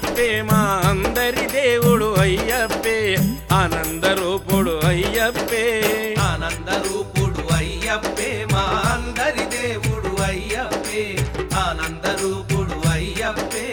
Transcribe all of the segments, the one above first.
అయ్యప్పే మా అందరి దేవుడు అయ్యప్పే ఆనంద రూపుడు అయ్యప్పే ఆనంద రూపుడు అయ్యప్పే మా అందరి దేవుడు అయ్యప్పే ఆనంద రూపుడు అయ్యప్పే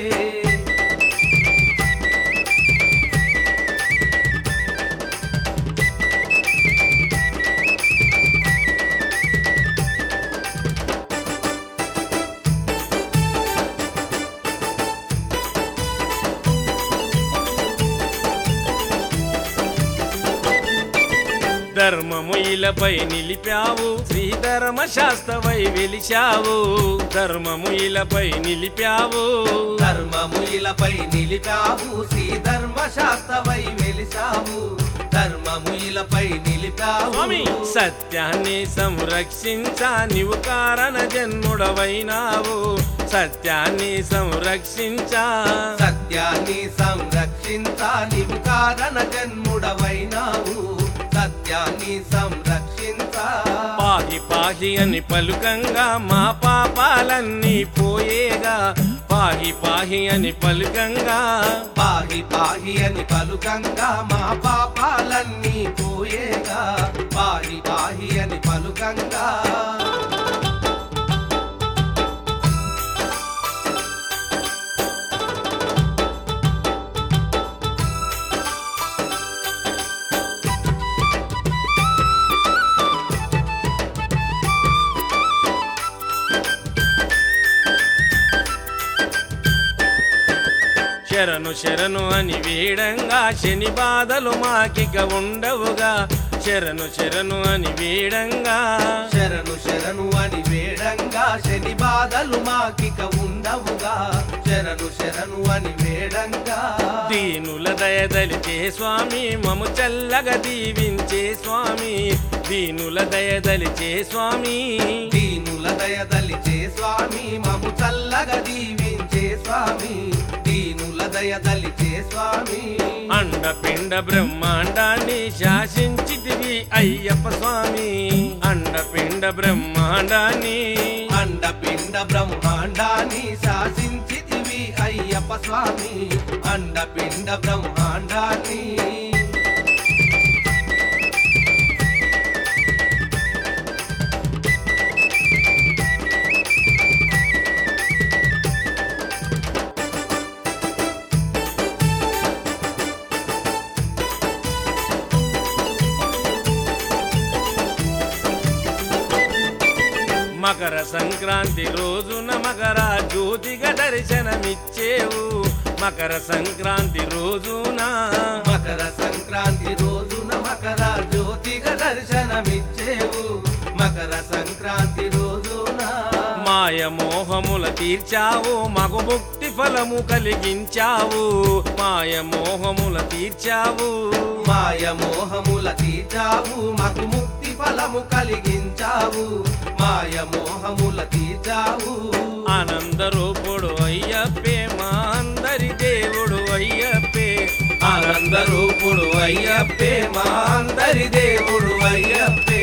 ధర్మము ఇలపై నిలిపావు శ్రీధర్మ శాస్త్రవై వెలిశావు ధర్మము ఇలపై నిలిపావు ధర్మములపై నిలిపావు శ్రీ ధర్మ శాస్త్రవై వెలిసావు ధర్మములపై నిలిపావు స్వామి సత్యాన్ని సంరక్షించా నీవు కారణ జన్ముడవైనావు సత్యాన్ని సంరక్షించా సత్యాన్ని సంరక్షించా నీవు కారణ జన్ముడవైనావు సత్యాన్ని సంరక్షించా పాహి పాహి అని పలుకంగా మా పాపాలన్నీ పోయేగా పాహి పాహి అని పలుకంగా పాహి పాహి అని పలుకంగా మా పాపాలన్నీ పోయేగా పాహి పాహి అని పలుకంగా శరణు శరణు అని వేడంగా శని బాధలు మాకిక ఉండవుగా శరణు శరణు అని వేడంగా శరణు శరణు అని వేడంగా శని బాధలు మాకిక ఉండవుగా శరణు శరణు అని వేడంగా దీనుల దయదలిచే స్వామి మము చల్లగా దీవించే స్వామి దీనుల దయదలిచే స్వామి దీనుల దయదలిచే స్వామి మము చల్లగా దీవించే స్వామి దీనుల దయదలిచే స్వామి అండపిండ బ్రహ్మాండాన్ని శాసించితివి అయ్యప్ప స్వామి అండపిండ బ్రహ్మాండాన్ని అండపిండ బ్రహ్మాండాన్ని శాసించితివి అయ్యప్ప స్వామి అండపిండ బ్రహ్మాండాన్ని మకర సంక్రాంతి రోజున మకర జ్యోతిగా దర్శనమిచ్చేవు మకర సంక్రాంతి రోజున మకర సంక్రాంతి రోజున మకర జ్యోతిగా దర్శనమిచ్చేవు మకర సంక్రాంతి రోజున మాయ మోహముల తీర్చావు మగు ముక్తి ఫలము కలిగించావు మాయ మోహముల తీర్చావు మాయ మోహముల తీర్చావు మాకు ముక్తి ఫలము కలిగించావు మాయ మోహముల తీర్చావు ఆనంద రూపుడు అయ్యప్పే మా అందరి దేవుడు అయ్యప్పే ఆనంద రూపుడు అయ్యప్పే మా అందరి దేవుడు అయ్యప్పే